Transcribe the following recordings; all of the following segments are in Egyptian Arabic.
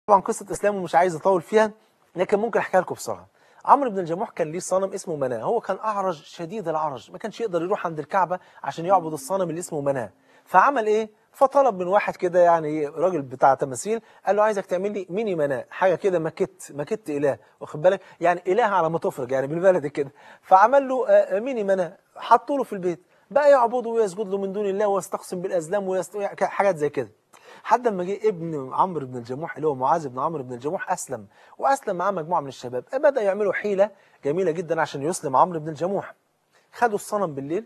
طبعا قصة إسلامه مش عايز أطول فيها لكن ممكن أحكيها لكم بسرعة عمرو بن الجموح كان ليه صنم اسمه مناه هو كان أعرج شديد العرج ما كانش يقدر يروح عند الكعبة عشان يعبد الصنم اللي اسمه مناه فعمل إيه فطلب من واحد كده يعني راجل بتاع تماثيل قال له عايزك تعمل لي ميني مناه حاجه كده ماكيت ماكيت اله واخد بالك يعني اله على ما تفرج يعني بالبلدي كده فعمل له آه، ميني مناه حطوا له في البيت بقى يعبده ويسجد له من دون الله ويستقسم بالازلام ويست... حاجات زي كده حد ما جه ابن عمرو بن الجموح اللي هو معاذ بن عمرو بن الجموح اسلم واسلم معاه مجموعه من الشباب بدا يعملوا حيله جميله جدا عشان يسلم عمرو بن الجموح خدوا الصنم بالليل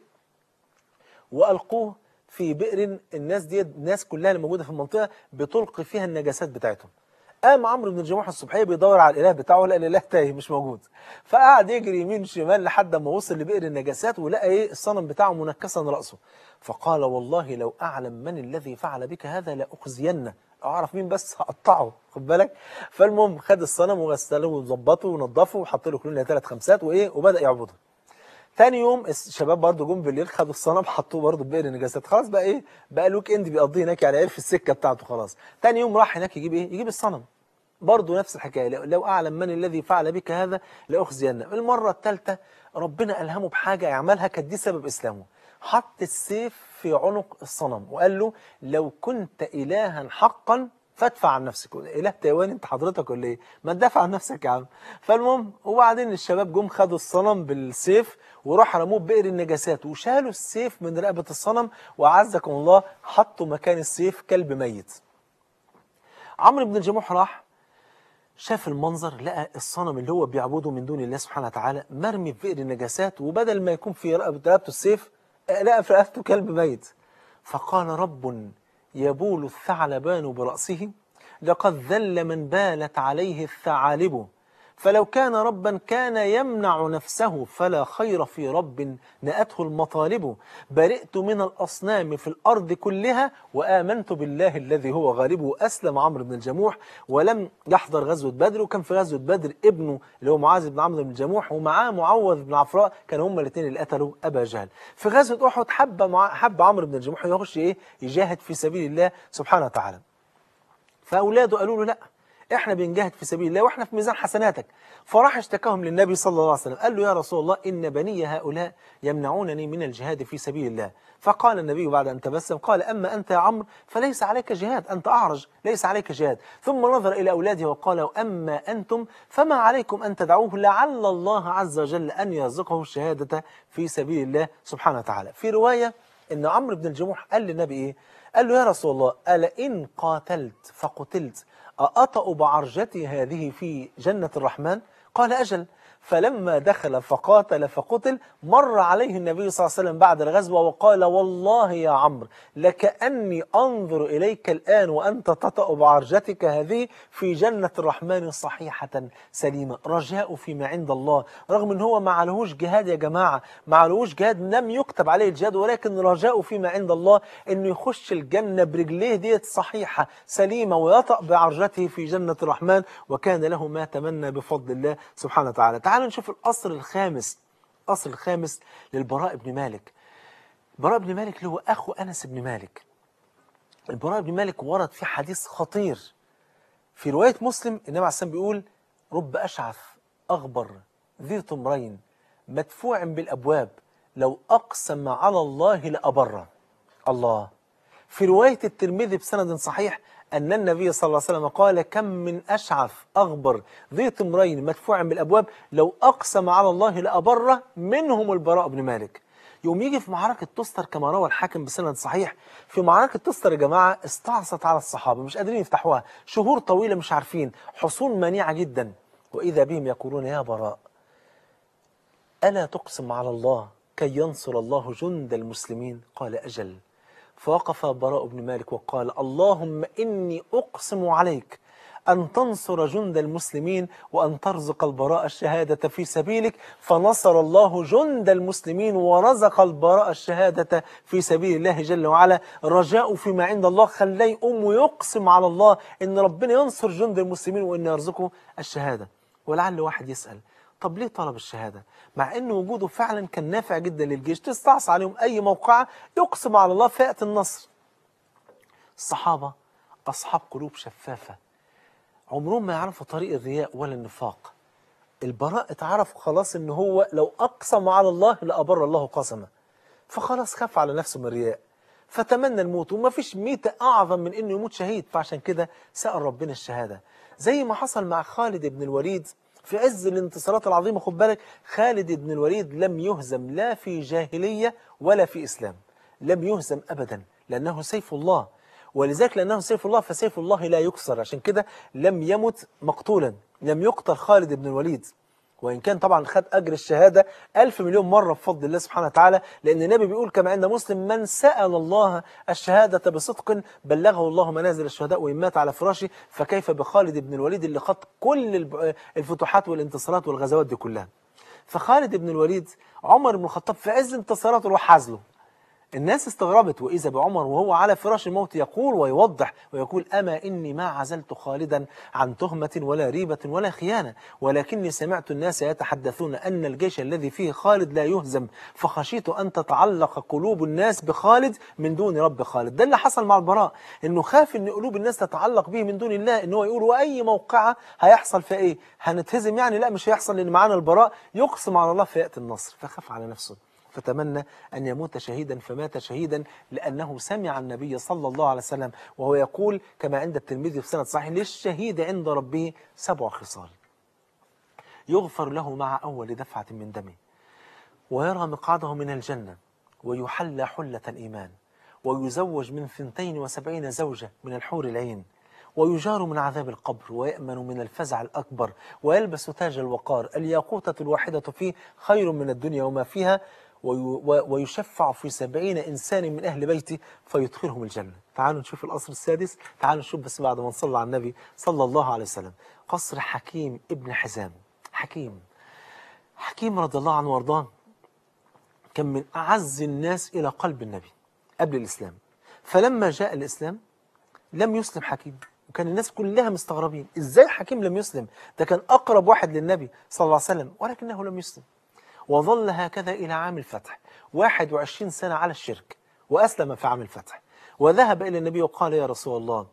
والقوه في بئر الناس دي الناس كلها اللي موجوده في المنطقه بتلقي فيها النجاسات بتاعتهم قام عمرو بن الجموح الصبحيه بيدور على الاله بتاعه لقى الاله تايه مش موجود فقعد يجري يمين شمال لحد ما وصل لبئر النجاسات ولقى ايه الصنم بتاعه منكسا راسه فقال والله لو اعلم من الذي فعل بك هذا لاخزينه لو اعرف مين بس هقطعه خد بالك فالمهم خد الصنم وغسله وظبطه ونضفه وحط له كلنا ثلاث خمسات وايه وبدا يعبده تاني يوم الشباب برضه جم بالليل خدوا الصنم حطوه برضه في بئر النجاسات خلاص بقى ايه بقى الويك اند بيقضيه هناك يعني عرف السكه بتاعته خلاص تاني يوم راح هناك يجيب ايه يجيب الصنم برضه نفس الحكايه لو- لو اعلم من الذي فعل بك هذا لاخزينه المره الثالثه ربنا الهمه بحاجه يعملها كانت دي سبب اسلامه حط السيف في عنق الصنم وقال له لو كنت الها حقا فادفع عن نفسك اله تايوان انت حضرتك ولا ايه ما تدافع عن نفسك يا عم فالمهم وبعدين الشباب جم خدوا الصنم بالسيف وراح رموه بئر النجاسات وشالوا السيف من رقبه الصنم وعزكم الله حطوا مكان السيف كلب ميت عمرو بن الجموح راح شاف المنظر لقى الصنم اللي هو بيعبده من دون الله سبحانه وتعالى مرمي في بئر النجاسات وبدل ما يكون في رقبة رقبته السيف آه، لقى في رقبته كلب ميت فقال رب يبول الثعلبان برأسه لقد ذل من بالت عليه الثعالب فلو كان ربا كان يمنع نفسه فلا خير في رب نأته المطالب برئت من الأصنام في الأرض كلها وآمنت بالله الذي هو غالبه أسلم عمرو بن الجموح ولم يحضر غزوة بدر وكان في غزوة بدر ابنه اللي هو معاذ بن عمرو بن الجموح ومعاه معوذ بن عفراء كانوا هما الاثنين اللي قتلوا أبا جهل في غزوة أحد حب مع حب عمرو بن الجموح يخش إيه يجاهد في سبيل الله سبحانه وتعالى فأولاده قالوا له لا احنا بنجاهد في سبيل الله واحنا في ميزان حسناتك فراح اشتكاهم للنبي صلى الله عليه وسلم قال له يا رسول الله إن بني هؤلاء يمنعونني من الجهاد في سبيل الله فقال النبي بعد أن تبسم قال أما أنت يا عمرو فليس عليك جهاد أنت أعرج ليس عليك جهاد ثم نظر إلى أولاده وقال أما أنتم فما عليكم أن تدعوه لعل الله عز وجل أن يرزقه الشهادة في سبيل الله سبحانه وتعالى في رواية أن عمرو بن الجموح قال للنبي إيه قال له يا رسول الله ألا إن قاتلت فقتلت أأطأ بعرجتي هذه في جنة الرحمن قال أجل فلما دخل فقاتل فقتل مر عليه النبي صلى الله عليه وسلم بعد الغزوة وقال والله يا عمرو لكأني أنظر إليك الآن وأنت تطأ بعرجتك هذه في جنة الرحمن صحيحة سليمة رجاء فيما عند الله رغم أن هو ما عليهوش جهاد يا جماعة ما عليهوش جهاد لم يكتب عليه الجهاد ولكن رجاء فيما عند الله أنه يخش الجنة برجليه ديت صحيحة سليمة ويطأ بعرجته في جنة الرحمن وكان له ما تمنى بفضل الله سبحانه وتعالى تعالوا نشوف الأصل الخامس الأصل الخامس للبراء بن مالك براء بن مالك اللي هو أخو أنس بن مالك البراء بن مالك ورد في حديث خطير في رواية مسلم النبي عليه السلام بيقول رب أشعث أغبر ذي طمرين مدفوع بالأبواب لو أقسم على الله لأبره الله في رواية الترمذي بسند صحيح أن النبي صلى الله عليه وسلم قال كم من أشعث أغبر ذي طمرين مدفوع بالأبواب لو أقسم على الله لأبره منهم البراء بن مالك يوم يجي في معركة تستر كما روى الحاكم بسند صحيح في معركة تستر يا جماعة استعصت على الصحابة مش قادرين يفتحوها شهور طويلة مش عارفين حصون منيعة جدا وإذا بهم يقولون يا براء ألا تقسم على الله كي ينصر الله جند المسلمين قال أجل فوقف براء بن مالك وقال اللهم إني أقسم عليك أن تنصر جند المسلمين وأن ترزق البراء الشهادة في سبيلك فنصر الله جند المسلمين ورزق البراء الشهادة في سبيل الله جل وعلا رجاء فيما عند الله خلاه يقوم ويقسم على الله إن ربنا ينصر جند المسلمين وإن يرزقه الشهادة ولعل واحد يسأل طب ليه طلب الشهادة مع ان وجوده فعلا كان نافع جدا للجيش تستعصى عليهم اي موقعة يقسم على الله فئة النصر الصحابة اصحاب قلوب شفافة عمرهم ما يعرفوا طريق الرياء ولا النفاق البراء اتعرف خلاص ان هو لو اقسم على الله لابر الله قسمه فخلاص خاف على نفسه من الرياء فتمنى الموت وما فيش ميتة أعظم من إنه يموت شهيد فعشان كده سأل ربنا الشهادة زي ما حصل مع خالد بن الوليد في عز الانتصارات العظيمة خد بالك خالد بن الوليد لم يهزم لا في جاهلية ولا في إسلام لم يهزم أبدا لأنه سيف الله ولذلك لأنه سيف الله فسيف الله لا يكسر عشان كده لم يمت مقتولا لم يقتل خالد بن الوليد وإن كان طبعا خد أجر الشهادة ألف مليون مرة بفضل الله سبحانه وتعالى لأن النبي بيقول كما عند مسلم من سأل الله الشهادة بصدق بلغه الله منازل الشهداء وإن مات على فراشه فكيف بخالد بن الوليد اللي خط كل الب- الفتوحات والانتصارات والغزوات دي كلها فخالد بن الوليد عمر بن الخطاب في عز انتصاراته راح حازله الناس استغربت وإذا بعمر وهو على فراش الموت يقول ويوضح ويقول أما إني ما عزلت خالدا عن تهمة ولا ريبة ولا خيانة ولكني سمعت الناس يتحدثون أن الجيش الذي فيه خالد لا يهزم فخشيت أن تتعلق قلوب الناس بخالد من دون رب خالد ده اللي حصل مع البراء إنه خاف إن قلوب الناس تتعلق به من دون الله إن هو يقول وأي موقعة هيحصل فيها إيه هنتهزم يعني لا مش هيحصل لأن معانا البراء يقسم على الله فيأتي النصر فخاف على نفسه فتمنى أن يموت شهيدا فمات شهيدا لأنه سمع النبي صلى الله عليه وسلم وهو يقول كما عند الترمذي في سنة صحيح للشهيد عند ربه سبع خصال يغفر له مع أول دفعة من دمه ويرى مقعده من الجنة ويحلى حلة الإيمان ويزوج من ثنتين وسبعين زوجة من الحور العين ويجار من عذاب القبر ويأمن من الفزع الأكبر ويلبس تاج الوقار الياقوتة الواحدة فيه خير من الدنيا وما فيها وي- و- ويشفع في سبعين إنسان من أهل بيته فيدخلهم الجنة تعالوا نشوف القصر السادس تعالوا نشوف بس بعد ما نصلي على النبي صلى الله عليه وسلم قصر حكيم ابن حزام حكيم حكيم رضي الله عنه وارضاه كان من أعز الناس إلى قلب النبي قبل الإسلام فلما جاء الإسلام لم يسلم حكيم وكان الناس كلها مستغربين إزاي حكيم لم يسلم ده كان أقرب واحد للنبي صلى الله عليه وسلم ولكنه لم يسلم وظل هكذا إلى عام الفتح 21 سنة على الشرك وأسلم في عام الفتح وذهب إلى النبي وقال يا رسول الله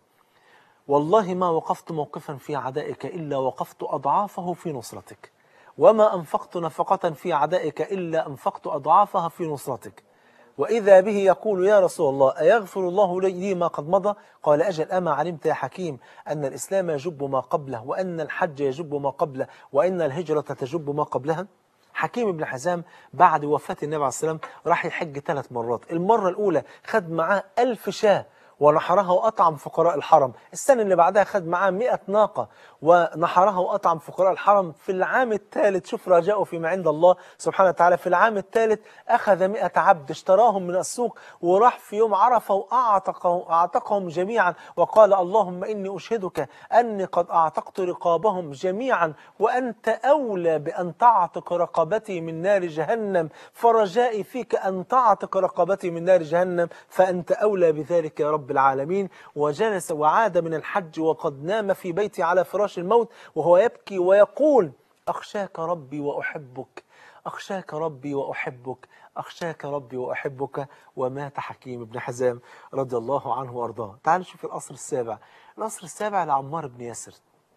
والله ما وقفت موقفا في عدائك إلا وقفت أضعافه في نصرتك وما أنفقت نفقة في عدائك إلا أنفقت أضعافها في نصرتك وإذا به يقول يا رسول الله أيغفر الله لي لي ما قد مضى قال أجل أما علمت يا حكيم أن الإسلام يجب ما قبله وأن الحج يجب ما قبله وأن الهجرة تجب ما قبلها حكيم بن حزام بعد وفاة النبي عليه الصلاة والسلام راح يحج ثلاث مرات المرة الأولى خد معاه ألف شاه ونحرها وأطعم فقراء الحرم السنة اللي بعدها خد معاه 100 ناقة ونحرها وأطعم فقراء الحرم في العام الثالث شوف رجاءه فيما عند الله سبحانه وتعالى في العام الثالث أخذ 100 عبد اشتراهم من السوق وراح في يوم عرفة وأعتقه أعتقهم جميعا وقال اللهم إني أشهدك أني قد أعتقت رقابهم جميعا وأنت أولى بأن تعتق رقبتي من نار جهنم فرجائي فيك أن تعتق رقبتي من نار جهنم فأنت أولى بذلك يا رب العالمين وجلس وعاد من الحج وقد نام في بيتي على فراش الموت وهو يبكي ويقول أخشاك ربي وأحبك أخشاك ربي وأحبك أخشاك ربي وأحبك ومات حكيم بن حزام رضي الله عنه وأرضاه تعالوا نشوف القصر السابع القصر السابع لعمار بن ياسر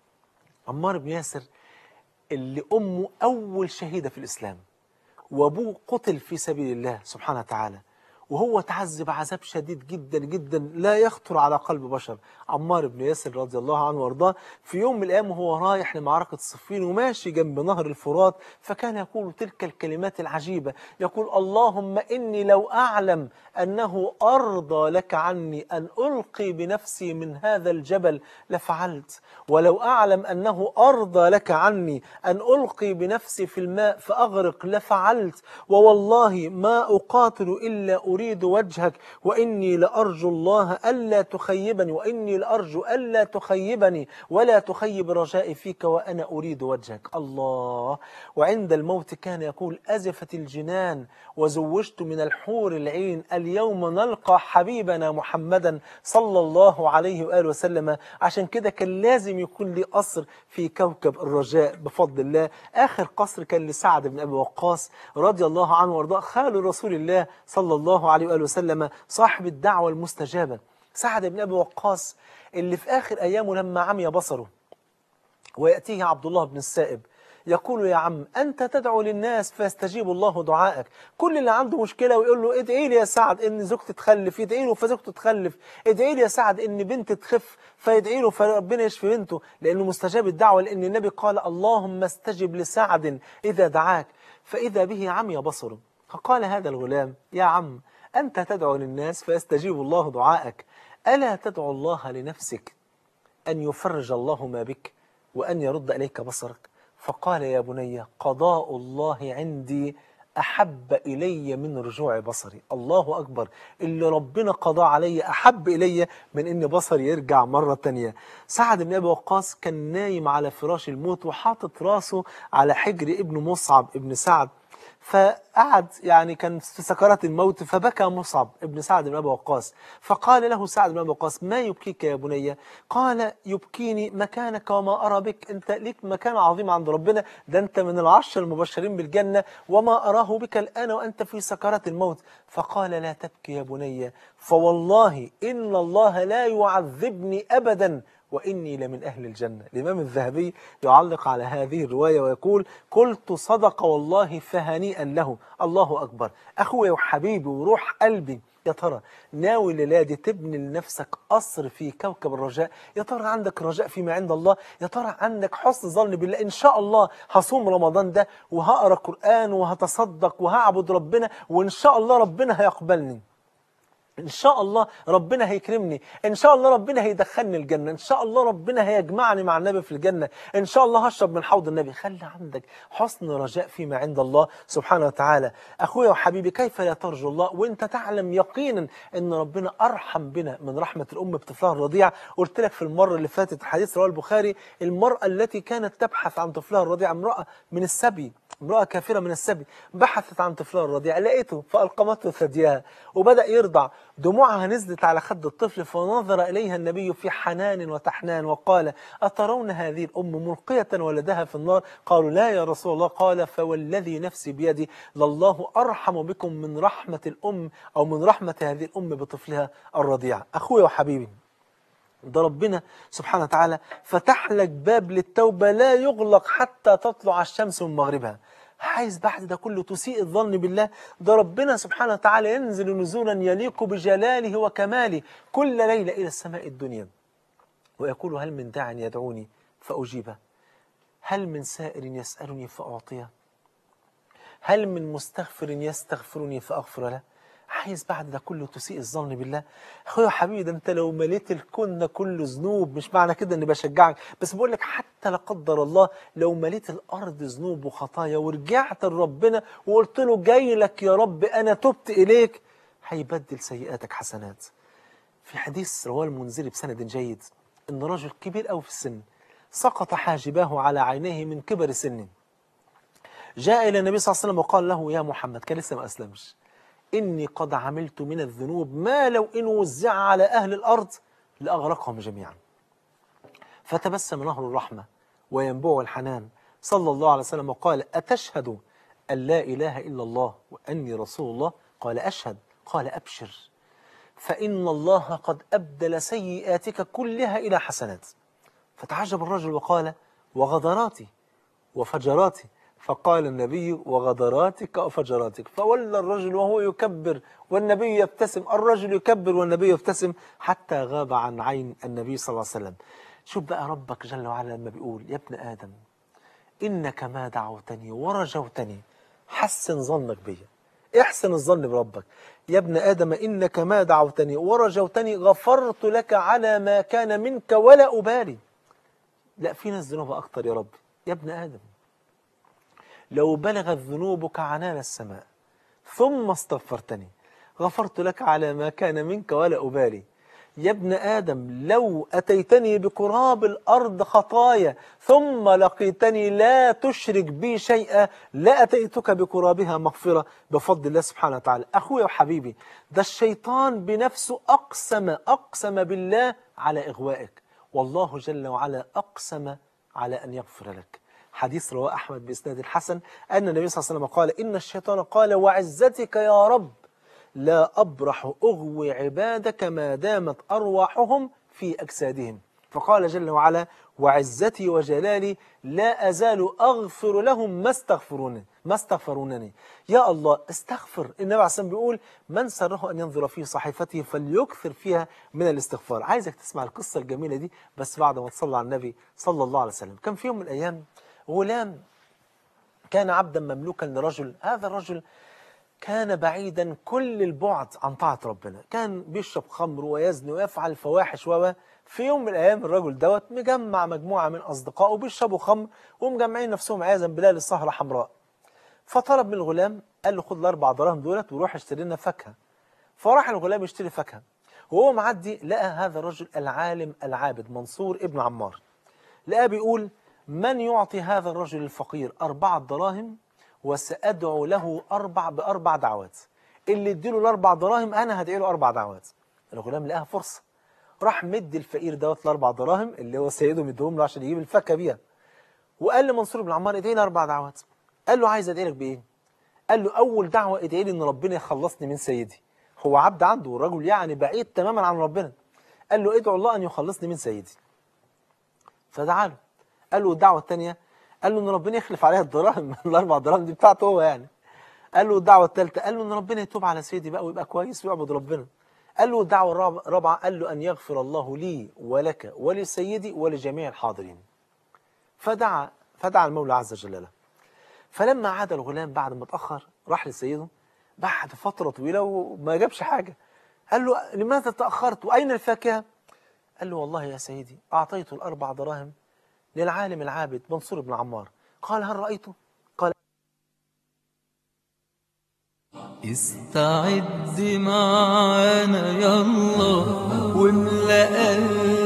عمار بن ياسر اللي أمه أول شهيدة في الإسلام وأبوه قتل في سبيل الله سبحانه وتعالى وهو تعذب عذاب شديد جدا جدا لا يخطر على قلب بشر عمار بن ياسر رضي الله عنه وارضاه في يوم من الايام وهو رايح لمعركه صفين وماشي جنب نهر الفرات فكان يقول تلك الكلمات العجيبه يقول اللهم اني لو اعلم انه ارضى لك عني ان القي بنفسي من هذا الجبل لفعلت ولو اعلم انه ارضى لك عني ان القي بنفسي في الماء فاغرق لفعلت ووالله ما اقاتل الا اريد وجهك واني لارجو الله الا تخيبني واني لارجو الا تخيبني ولا تخيب رجائي فيك وانا اريد وجهك الله وعند الموت كان يقول ازفت الجنان وزوجت من الحور العين اليوم نلقى حبيبنا محمدا صلى الله عليه واله وسلم عشان كده كان لازم يكون لي قصر في كوكب الرجاء بفضل الله اخر قصر كان لسعد بن ابي وقاص رضي الله عنه وارضاه خال رسول الله صلى الله عليه واله وسلم صاحب الدعوه المستجابه سعد بن ابي وقاص اللي في اخر ايامه لما عمي بصره ويأتيه عبد الله بن السائب يقول يا عم أنت تدعو للناس فيستجيب الله دعائك كل اللي عنده مشكلة ويقول له ادعي لي يا سعد إن زوجتي تخلف يدعي له فزوجته تخلف ادعي لي يا سعد إن بنتي تخف فيدعي له فربنا يشفي بنته لأنه مستجاب الدعوة لأن النبي قال اللهم استجب لسعد إذا دعاك فإذا به عمي بصره فقال هذا الغلام يا عم أنت تدعو للناس فيستجيب الله دعائك ألا تدعو الله لنفسك أن يفرج الله ما بك وأن يرد إليك بصرك فقال يا بني قضاء الله عندي أحب إلي من رجوع بصري الله أكبر اللي ربنا قضى علي أحب إلي من إن بصري يرجع مرة تانية سعد بن أبي وقاص كان نايم على فراش الموت وحاطط راسه على حجر ابن مصعب ابن سعد فقعد يعني كان في سكرات الموت فبكى مصعب ابن سعد بن ابي وقاص فقال له سعد بن ابي وقاص ما يبكيك يا بني قال يبكيني مكانك وما ارى بك انت ليك مكان عظيم عند ربنا ده انت من العشر المبشرين بالجنه وما اراه بك الان وانت في سكرات الموت فقال لا تبكي يا بني فوالله ان الله لا يعذبني ابدا وإني لمن أهل الجنة الإمام الذهبي يعلق على هذه الرواية ويقول قلت صدق والله فهنيئا له الله أكبر أخوي وحبيبي وروح قلبي يا ترى ناوي للادي تبني لنفسك قصر في كوكب الرجاء يا ترى عندك رجاء فيما عند الله يا ترى عندك حسن ظن بالله إن شاء الله هصوم رمضان ده وهقرأ قرآن وهتصدق وهعبد ربنا وإن شاء الله ربنا هيقبلني إن شاء الله ربنا هيكرمني إن شاء الله ربنا هيدخلني الجنة إن شاء الله ربنا هيجمعني مع النبي في الجنة إن شاء الله هشرب من حوض النبي خلي عندك حسن رجاء فيما عند الله سبحانه وتعالى أخويا وحبيبي كيف لا ترجو الله وإنت تعلم يقينا إن ربنا أرحم بنا من رحمة الأم بطفلها الرضيع قلت لك في المرة اللي فاتت حديث رواه البخاري المرأة التي كانت تبحث عن طفلها الرضيع امرأة من السبي امرأة كافرة من السبي بحثت عن طفلها الرضيع لقيته فألقمته ثديها وبدأ يرضع دموعها نزلت على خد الطفل فنظر إليها النبي في حنان وتحنان وقال أترون هذه الأم ملقية ولدها في النار قالوا لا يا رسول الله قال فوالذي نفسي بيدي لله أرحم بكم من رحمة الأم أو من رحمة هذه الأم بطفلها الرضيع أخويا وحبيبي ده ربنا سبحانه وتعالى فتح لك باب للتوبة لا يغلق حتى تطلع الشمس من مغربها عايز بعد ده كله تسيء الظن بالله ده ربنا سبحانه وتعالى ينزل نزولا يليق بجلاله وكماله كل ليلة إلى السماء الدنيا ويقول هل من داع يدعوني فأجيبه هل من سائر يسألني فأعطيه هل من مستغفر يستغفرني فأغفر له عايز بعد ده كله تسيء الظن بالله اخويا حبيبي ده انت لو مليت الكون ده كله ذنوب مش معنى كده اني بشجعك بس بقول لك حتى لا قدر الله لو مليت الارض ذنوب وخطايا ورجعت لربنا وقلت له جاي لك يا رب انا تبت اليك هيبدل سيئاتك حسنات في حديث رواه المنذري بسند جيد ان رجل كبير قوي في السن سقط حاجباه على عينيه من كبر سنه جاء الى النبي صلى الله عليه وسلم وقال له يا محمد كان لسه ما اسلمش إني قد عملت من الذنوب ما لو إن وزع على أهل الأرض لأغرقهم جميعا فتبسم نهر الرحمة وينبوع الحنان صلى الله عليه وسلم وقال أتشهد أن لا إله إلا الله وأني رسول الله قال أشهد قال أبشر فإن الله قد أبدل سيئاتك كلها إلى حسنات فتعجب الرجل وقال وغدراتي وفجراتي فقال النبي وغدراتك وفجراتك فولى الرجل وهو يكبر والنبي يبتسم الرجل يكبر والنبي يبتسم حتى غاب عن عين النبي صلى الله عليه وسلم شوف بقى ربك جل وعلا لما بيقول يا ابن آدم إنك ما دعوتني ورجوتني حسن ظنك بيا احسن الظن بربك يا ابن آدم إنك ما دعوتني ورجوتني غفرت لك على ما كان منك ولا أبالي لا في ناس ذنوبها أكتر يا رب يا ابن آدم لو بلغت ذنوبك عنان السماء ثم استغفرتني غفرت لك على ما كان منك ولا أبالي يا ابن آدم لو أتيتني بقراب الأرض خطايا ثم لقيتني لا تشرك بي شيئا لا أتيتك بقرابها مغفرة بفضل الله سبحانه وتعالى أخويا وحبيبي ده الشيطان بنفسه أقسم أقسم بالله على إغوائك والله جل وعلا أقسم على أن يغفر لك حديث رواه أحمد بإسناد الحسن أن النبي صلى الله عليه وسلم قال إن الشيطان قال وعزتك يا رب لا أبرح أغوي عبادك ما دامت أرواحهم في أجسادهم فقال جل وعلا وعزتي وجلالي لا أزال أغفر لهم ما استغفرونني ما استغفرونني يا الله استغفر النبي عليه الصلاة بيقول من سره أن ينظر في صحيفته فليكثر فيها من الاستغفار عايزك تسمع القصة الجميلة دي بس بعد ما تصلى على النبي صلى الله عليه وسلم كان في يوم من الأيام غلام كان عبدا مملوكا لرجل هذا الرجل كان بعيدا كل البعد عن طاعة ربنا كان بيشرب خمر ويزني ويفعل الفواحش و في يوم من الأيام الرجل دوت مجمع مجموعة من أصدقائه بيشربوا خمر ومجمعين نفسهم عياذا بالله للسهرة حمراء فطلب من الغلام قال له خد الأربع دراهم دولت وروح اشتري لنا فاكهة فراح الغلام يشتري فاكهة وهو معدي لقى هذا الرجل العالم العابد منصور ابن عمار لقى بيقول من يعطي هذا الرجل الفقير أربعة دراهم وسأدعو له أربع بأربع دعوات اللي اديله الأربع دراهم أنا هدعي له أربع دعوات الغلام لقاها فرصة راح مد الفقير دوت الأربع دراهم اللي هو سيده مديهم له عشان يجيب الفكة بيها وقال لمنصور بن عمار ادعي لي أربع دعوات قال له عايز ادعي لك بإيه؟ قال له أول دعوة ادعي لي إن ربنا يخلصني من سيدي هو عبد عنده والرجل يعني بعيد تماما عن ربنا قال له ادعو الله أن يخلصني من سيدي فدعا له قال له الدعوة الثانية قال له ان ربنا يخلف عليها الدراهم الاربع دراهم دي بتاعته هو يعني قال له الدعوه الثالثه قال له ان ربنا يتوب على سيدي بقى ويبقى كويس ويعبد ربنا قال له الدعوه الرابعه قال له ان يغفر الله لي ولك ولسيدي ولجميع الحاضرين فدعا فدعا المولى عز وجل له فلما عاد الغلام بعد ما اتاخر راح لسيده بعد فتره طويله وما جابش حاجه قال له لماذا تاخرت واين الفاكهه قال له والله يا سيدي اعطيته الاربع دراهم للعالم العابد منصور بن عمار قال هل رأيته؟ قال استعد معانا يلا واملأ قلبك